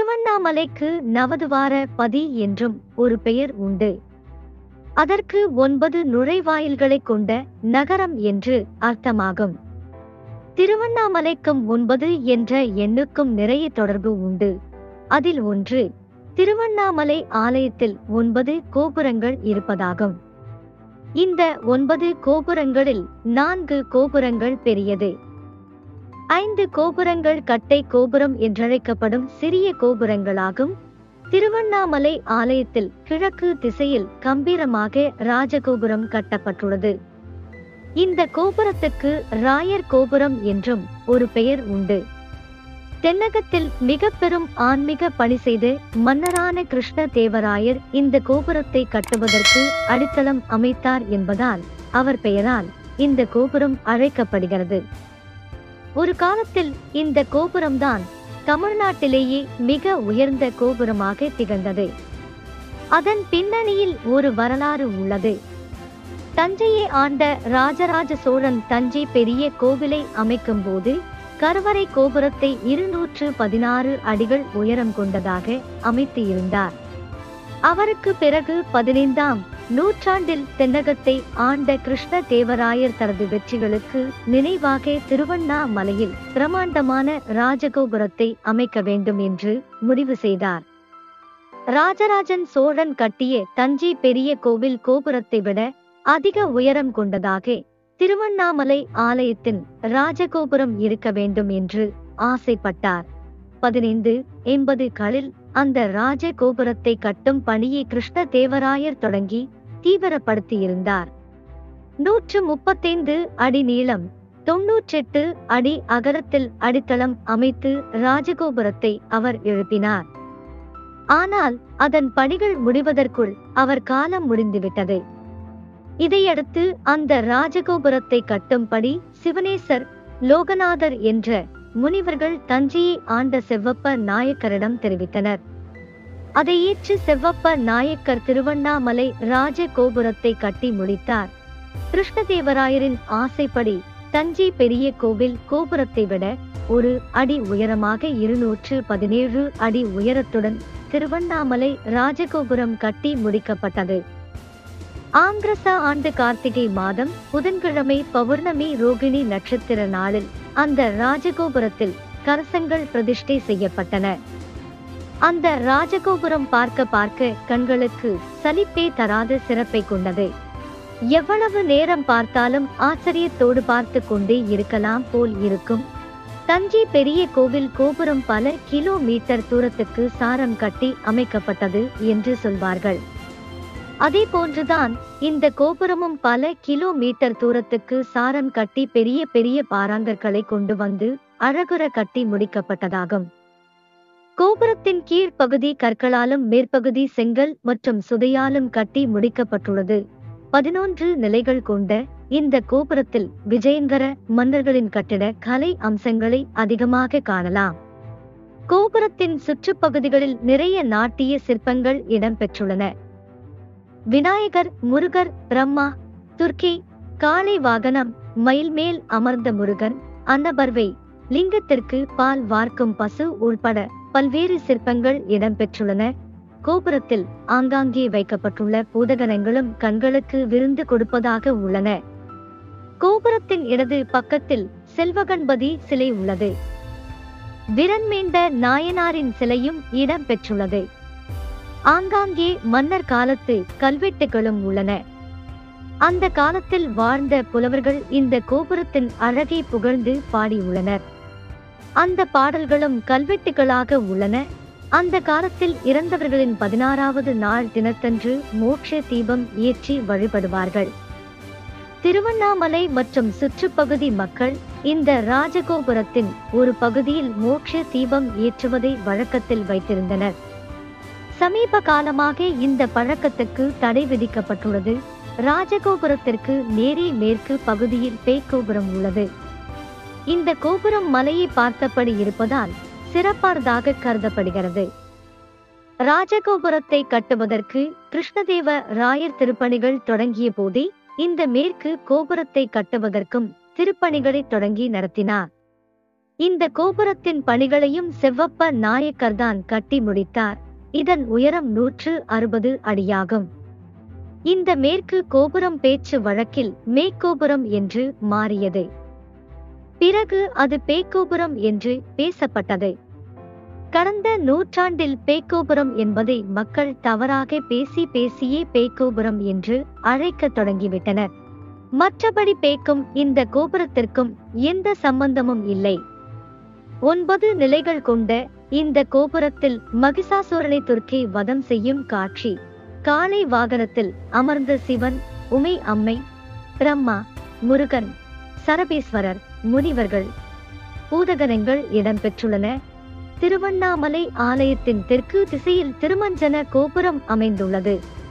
திருவண்ணாமலைக்கு நவதுவார பதி என்றும் ஒரு பெயர் உண்டு அதற்கு ஒன்பது நுழைவாயில்களைக் கொண்ட நகரம் என்று அர்த்தமாகும் திருவண்ணாமலைக்கும் ஒன்பது என்ற எண்ணுக்கும் நிறைய தொடர்பு உண்டு அதில் ஒன்று திருவண்ணாமலை ஆலயத்தில் ஒன்பது கோபுரங்கள் இருப்பதாகும் இந்த ஒன்பது கோபுரங்களில் நான்கு கோபுரங்கள் பெரியது ஐந்து கோபுரங்கள் கட்டை கோபுரம் என்றழைக்கப்படும் சிறிய கோபுரங்களாகும் திருவண்ணாமலை ஆலயத்தில் கிழக்கு திசையில் கம்பீரமாக ராஜகோபுரம் கட்டப்பட்டுள்ளது இந்த கோபுரத்துக்கு ராயர் கோபுரம் என்றும் ஒரு பெயர் உண்டு தென்னகத்தில் மிக பெரும் ஆன்மீக பணி செய்து மன்னரான கிருஷ்ண தேவராயர் இந்த கோபுரத்தை கட்டுவதற்கு அடித்தளம் அமைத்தார் என்பதால் அவர் பெயரால் இந்த கோபுரம் அழைக்கப்படுகிறது ஒரு காலத்தில் இந்த கோபுரம்தான் தமிழ்நாட்டிலேயே மிக உயர்ந்த கோபுரமாக திகழ்ந்தது அதன் பின்னணியில் ஒரு வரலாறு உள்ளது தஞ்சையை ஆண்ட ராஜராஜ சோழன் தஞ்சை பெரிய கோவிலை அமைக்கும் போது கருவறை கோபுரத்தை இருநூற்று பதினாறு அடிகள் உயரம் கொண்டதாக அமைத்து இருந்தார் அவருக்கு பிறகு பதினைந்தாம் நூற்றாண்டில் தென்னகத்தை ஆண்ட கிருஷ்ண தேவராயர் தனது வெற்றிகளுக்கு நினைவாக திருவண்ணாமலையில் பிரமாண்டமான ராஜகோபுரத்தை அமைக்க வேண்டும் என்று முடிவு செய்தார் ராஜராஜன் சோழன் கட்டிய தஞ்சை பெரிய கோவில் கோபுரத்தை விட அதிக உயரம் கொண்டதாக திருவண்ணாமலை ஆலயத்தின் ராஜகோபுரம் இருக்க வேண்டும் என்று ஆசைப்பட்டார் பதினைந்து எண்பது களில் அந்த ராஜகோபுரத்தை கட்டும் பணியை கிருஷ்ண தேவராயர் தொடங்கி தீவிரப்படுத்தியிருந்தார் நூற்று முப்பத்தைந்து அடி நீளம் தொன்னூற்றெட்டு அடி அகலத்தில் அடித்தளம் அமைத்து ராஜகோபுரத்தை அவர் எழுப்பினார் ஆனால் அதன் பணிகள் முடிவதற்குள் அவர் காலம் முடிந்துவிட்டது இதையடுத்து அந்த ராஜகோபுரத்தை கட்டும்படி சிவனேசர் லோகநாதர் என்ற முனிவர்கள் தஞ்சையை ஆண்ட செவ்வப்ப நாயக்கரிடம் தெரிவித்தனர் அதை ஏற்று செவ்வப்ப நாயக்கர் திருவண்ணாமலை ராஜகோபுரத்தை கட்டி முடித்தார் கிருஷ்ணதேவராயரின் ஆசைப்படி தஞ்சை பெரிய கோவில் கோபுரத்தை விட ஒரு அடி உயரமாக இருநூற்று பதினேழு அடி உயரத்துடன் திருவண்ணாமலை ராஜகோபுரம் கட்டி முடிக்கப்பட்டது ஆங்கிரச ஆண்டு கார்த்திகை மாதம் புதன்கிழமை பௌர்ணமி ரோகிணி நட்சத்திர நாளில் அந்த ராஜகோபுரத்தில் கலசங்கள் பிரதிஷ்டை செய்யப்பட்டன அந்த ராஜகோபுரம் பார்க்க பார்க்க கண்களுக்கு சலிப்பே தராத சிறப்பை கொண்டது எவ்வளவு நேரம் பார்த்தாலும் ஆச்சரியத்தோடு பார்த்து கொண்டே இருக்கலாம் போல் இருக்கும் தஞ்சை பெரிய கோவில் கோபுரம் பல கிலோமீட்டர் தூரத்துக்கு சாரம் கட்டி அமைக்கப்பட்டது என்று சொல்வார்கள் அதே போன்றுதான் இந்த கோபுரமும் பல கிலோமீட்டர் தூரத்துக்கு சாரம் கட்டி பெரிய பெரிய பாறாங்கற்களை கொண்டு வந்து அழகுற கட்டி முடிக்கப்பட்டதாகும் கோபுரத்தின் கீழ்ப்பகுதி கற்களாலும் மேற்பகுதி செங்கல் மற்றும் சுதையாலும் கட்டி முடிக்கப்பட்டுள்ளது பதினொன்று நிலைகள் கொண்ட இந்த கோபுரத்தில் விஜயங்கர மன்னர்களின் கட்டிட கலை அம்சங்களை அதிகமாக காணலாம் கோபுரத்தின் சுற்றுப்பகுதிகளில் நிறைய நாட்டிய சிற்பங்கள் இடம்பெற்றுள்ளன விநாயகர் முருகர் பிரம்மா துர்க்கி காளை வாகனம் மயில் மேல் அமர்ந்த முருகன் அன்னபர்வை லிங்கத்திற்கு பால் வார்க்கும் பசு உள்பட பல்வேறு சிற்பங்கள் இடம்பெற்றுள்ளன கோபுரத்தில் ஆங்காங்கே வைக்கப்பட்டுள்ள பூதகணங்களும் கண்களுக்கு விருந்து கொடுப்பதாக உள்ளன கோபுரத்தின் இடது பக்கத்தில் செல்வகணபதி சிலை உள்ளது விரண்மீண்ட நாயனாரின் சிலையும் இடம்பெற்றுள்ளது ஆங்காங்கே மன்னர் காலத்து கல்வெட்டுகளும் உள்ளன அந்த காலத்தில் வாழ்ந்த புலவர்கள் இந்த கோபுரத்தின் அழகை புகழ்ந்து பாடியுள்ளனர் அந்த பாடல்களும் கல்வெட்டுகளாக உள்ளன அந்த காலத்தில் இறந்தவர்களின் பதினாறாவது நாள் தினத்தன்று மோட்ச தீபம் ஏற்றி வழிபடுவார்கள் திருவண்ணாமலை மற்றும் சுற்றுப்பகுதி மக்கள் இந்த ராஜகோபுரத்தின் ஒரு பகுதியில் மோட்ச தீபம் ஏற்றுவதை வழக்கத்தில் வைத்திருந்தனர் சமீப காலமாக இந்த பழக்கத்துக்கு தடை விதிக்கப்பட்டுள்ளது ராஜகோபுரத்திற்கு நேரே மேற்கு பகுதியில் பேய்கோபுரம் உள்ளது இந்த கோபுரம் மலையை பார்த்தபடி இருப்பதால் சிறப்பானதாக கருதப்படுகிறது ராஜகோபுரத்தை கட்டுவதற்கு கிருஷ்ணதேவ ராயர் திருப்பணிகள் தொடங்கிய போதே இந்த மேற்கு கோபுரத்தை கட்டுவதற்கும் திருப்பணிகளை தொடங்கி நடத்தினார் இந்த கோபுரத்தின் பணிகளையும் செவ்வப்ப நாயக்கர்தான் கட்டி முடித்தார் இதன் உயரம் நூற்று அறுபது அடியாகும் இந்த மேற்கு கோபுரம் பேச்சு வழக்கில் மேற்கோபுரம் என்று மாறியது பிறகு அது பேக்கோபுரம் என்று பேசப்பட்டது கடந்த நூற்றாண்டில் பேக்கோபுரம் என்பதை மக்கள் தவறாக பேசி பேசியே பேக்கோபுரம் என்று அழைக்கத் தொடங்கிவிட்டனர் மற்றபடி பேக்கும் இந்த கோபுரத்திற்கும் எந்த சம்பந்தமும் இல்லை ஒன்பது நிலைகள் கொண்ட இந்த கோபுரத்தில் மகிஷாசூரனை துர்க்கி வதம் செய்யும் காட்சி காளை வாகனத்தில் அமர்ந்த சிவன் உமை அம்மை பிரம்மா முருகன் சரபேஸ்வரர் முனிவர்கள் பூதகணங்கள் இடம்பெற்றுள்ளன திருவண்ணாமலை ஆலயத்தின் தெற்கு திசையில் திருமஞ்சன கோபுரம் அமைந்துள்ளது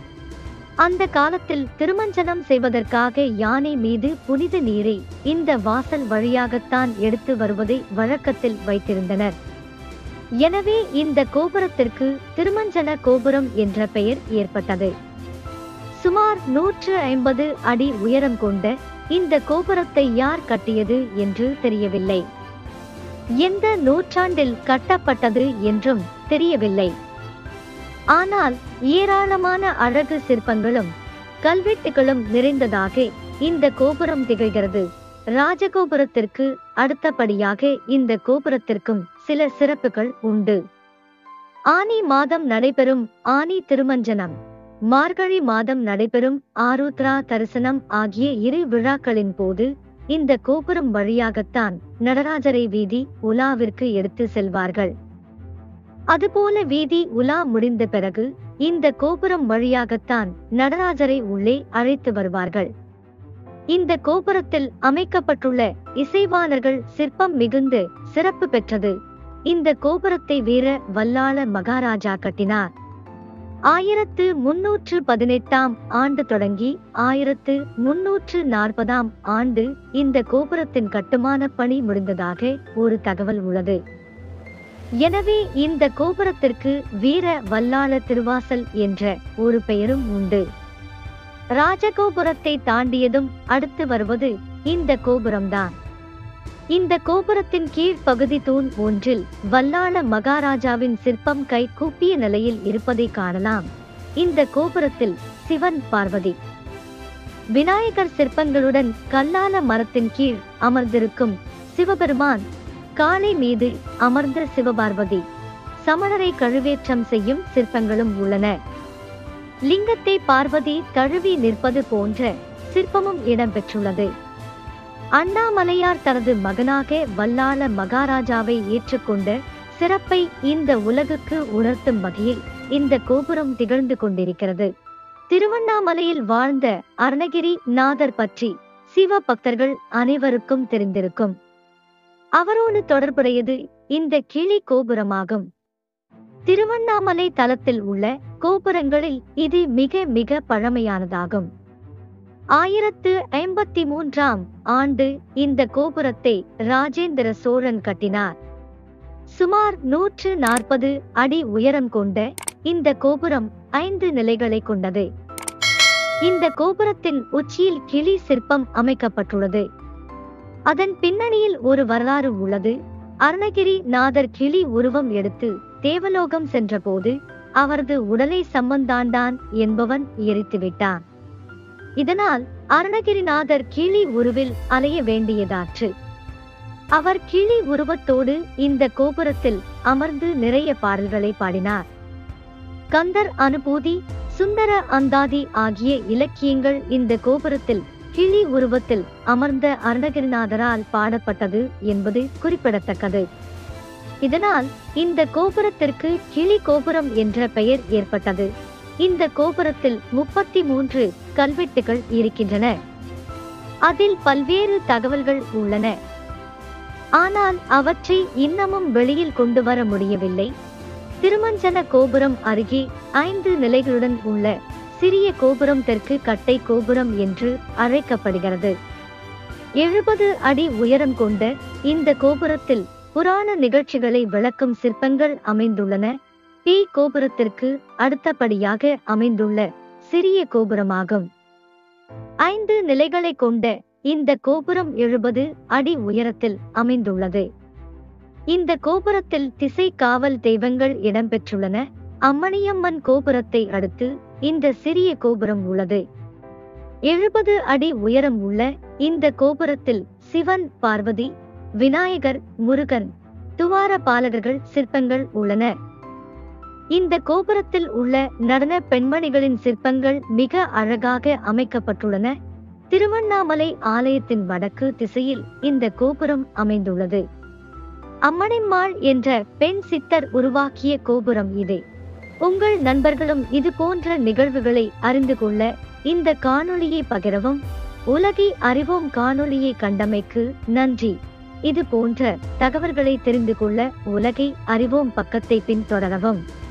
அந்த காலத்தில் திருமஞ்சனம் செய்வதற்காக யானை மீது புனித நீரை இந்த வாசல் வழியாகத்தான் எடுத்து வருவதை வழக்கத்தில் வைத்திருந்தனர் எனவே இந்த கோபுரத்திற்கு திருமஞ்சன கோபுரம் என்ற பெயர் ஏற்பட்டது சுமார் நூற்று ஐம்பது அடி உயரம் கொண்ட இந்த கோபுரத்தை யார் கட்டியது என்று தெரியவில்லை எந்த நூற்றாண்டில் கட்டப்பட்டது என்றும் தெரியவில்லை ஆனால் ஏராளமான அழகு சிற்பங்களும் கல்வெட்டுகளும் நிறைந்ததாக இந்த கோபுரம் திகழ்கிறது ராஜகோபுரத்திற்கு அடுத்தபடியாக இந்த கோபுரத்திற்கும் சில சிறப்புகள் உண்டு ஆனி மாதம் நடைபெறும் ஆனி திருமஞ்சனம் மார்கழி மாதம் நடைபெறும் ஆருத்ரா தரிசனம் ஆகிய இரு விழாக்களின் போது இந்த கோபுரம் வழியாகத்தான் நடராஜரை வீதி உலாவிற்கு எடுத்து செல்வார்கள் அதுபோல வீதி உலா முடிந்த பிறகு இந்த கோபுரம் வழியாகத்தான் நடராஜரை உள்ளே அழைத்து வருவார்கள் இந்த கோபுரத்தில் அமைக்கப்பட்டுள்ள இசைவாணர்கள் சிற்பம் மிகுந்து சிறப்பு பெற்றது இந்த கோபுரத்தை வீர வல்லாள மகாராஜா கட்டினார் ஆயிரத்து முன்னூற்று பதினெட்டாம் ஆண்டு தொடங்கி ஆயிரத்து முன்னூற்று நாற்பதாம் ஆண்டு இந்த கோபுரத்தின் கட்டுமான பணி முடிந்ததாக ஒரு தகவல் உள்ளது எனவே இந்த கோபுரத்திற்கு வீர வல்லாள திருவாசல் என்ற ஒரு பெயரும் உண்டு ராஜகோபுரத்தை தாண்டியதும் அடுத்து வருவது இந்த கோபுரம்தான் இந்த கோபுரத்தின் கீழ் பகுதி தூண் ஒன்றில் வல்லாள மகாராஜாவின் சிற்பம் கை கூப்பிய நிலையில் இருப்பதை காணலாம் இந்த கோபுரத்தில் சிவன் பார்வதி விநாயகர் சிற்பங்களுடன் கல்லால மரத்தின் கீழ் அமர்ந்திருக்கும் சிவபெருமான் காளை மீது அமர்ந்த சிவபார்வதி சமணரை கழுவேற்றம் செய்யும் சிற்பங்களும் உள்ளன லிங்கத்தை பார்வதி தழுவி நிற்பது போன்ற சிற்பமும் இடம்பெற்றுள்ளது அண்ணாமலையார் தனது மகனாக வல்லாள மகாராஜாவை ஏற்றுக்கொண்ட சிறப்பை இந்த உலகுக்கு உணர்த்தும் வகையில் இந்த கோபுரம் திகழ்ந்து கொண்டிருக்கிறது திருவண்ணாமலையில் வாழ்ந்த அருணகிரி நாதர் பற்றி சிவ பக்தர்கள் அனைவருக்கும் தெரிந்திருக்கும் அவரோடு தொடர்புடையது இந்த கிளி கோபுரமாகும் திருவண்ணாமலை தலத்தில் உள்ள கோபுரங்களில் இது மிக மிக பழமையானதாகும் ஆயிரத்து ஐம்பத்தி மூன்றாம் ஆண்டு இந்த கோபுரத்தை ராஜேந்திர சோழன் கட்டினார் சுமார் நூற்று நாற்பது அடி உயரம் கொண்ட இந்த கோபுரம் ஐந்து நிலைகளை கொண்டது இந்த கோபுரத்தின் உச்சியில் கிளி சிற்பம் அமைக்கப்பட்டுள்ளது அதன் பின்னணியில் ஒரு வரலாறு உள்ளது அருணகிரி நாதர் கிளி உருவம் எடுத்து தேவலோகம் சென்றபோது அவரது உடலை சம்பந்தாண்டான் என்பவன் எரித்து விட்டான் இதனால் அருணகிரிநாதர் கிளி உருவில் அலைய வேண்டியதாற்று அவர் கிளி உருவத்தோடு இந்த கோபுரத்தில் அமர்ந்து நிறைய பாடல்களை பாடினார் கந்தர் அனுபூதி சுந்தர அந்தாதி ஆகிய இலக்கியங்கள் இந்த கோபுரத்தில் கிளி உருவத்தில் அமர்ந்த அருணகிரிநாதரால் பாடப்பட்டது என்பது குறிப்பிடத்தக்கது இதனால் இந்த கோபுரத்திற்கு கிளி கோபுரம் என்ற பெயர் ஏற்பட்டது இந்த கோபுரத்தில் முப்பத்தி மூன்று கல்வெட்டுகள் இருக்கின்றன அதில் பல்வேறு தகவல்கள் உள்ளன ஆனால் அவற்றை இன்னமும் வெளியில் கொண்டு வர முடியவில்லை திருமஞ்சன கோபுரம் அருகே ஐந்து நிலைகளுடன் உள்ள சிறிய கோபுரம் தெற்கு கட்டை கோபுரம் என்று அழைக்கப்படுகிறது எழுபது அடி உயரம் கொண்ட இந்த கோபுரத்தில் புராண நிகழ்ச்சிகளை விளக்கும் சிற்பங்கள் அமைந்துள்ளன பி கோபுரத்திற்கு அடுத்தபடியாக அமைந்துள்ள சிறிய கோபுரமாகும் ஐந்து நிலைகளை கொண்ட இந்த கோபுரம் எழுபது அடி உயரத்தில் அமைந்துள்ளது இந்த கோபுரத்தில் திசை காவல் தெய்வங்கள் இடம்பெற்றுள்ளன அம்மணியம்மன் கோபுரத்தை அடுத்து இந்த சிறிய கோபுரம் உள்ளது எழுபது அடி உயரம் உள்ள இந்த கோபுரத்தில் சிவன் பார்வதி விநாயகர் முருகன் துவார பாலகர்கள் சிற்பங்கள் உள்ளன இந்த கோபுரத்தில் உள்ள நடன பெண்மணிகளின் சிற்பங்கள் மிக அழகாக அமைக்கப்பட்டுள்ளன திருவண்ணாமலை ஆலயத்தின் வடக்கு திசையில் இந்த கோபுரம் அமைந்துள்ளது அம்மணிம்மாள் என்ற பெண் சித்தர் உருவாக்கிய கோபுரம் இது உங்கள் நண்பர்களும் இது போன்ற நிகழ்வுகளை அறிந்து கொள்ள இந்த காணொளியை பகிரவும் உலகை அறிவோம் காணொளியை கண்டமைக்கு நன்றி இது போன்ற தகவல்களை தெரிந்து கொள்ள உலகை அறிவோம் பக்கத்தை பின்தொடரவும்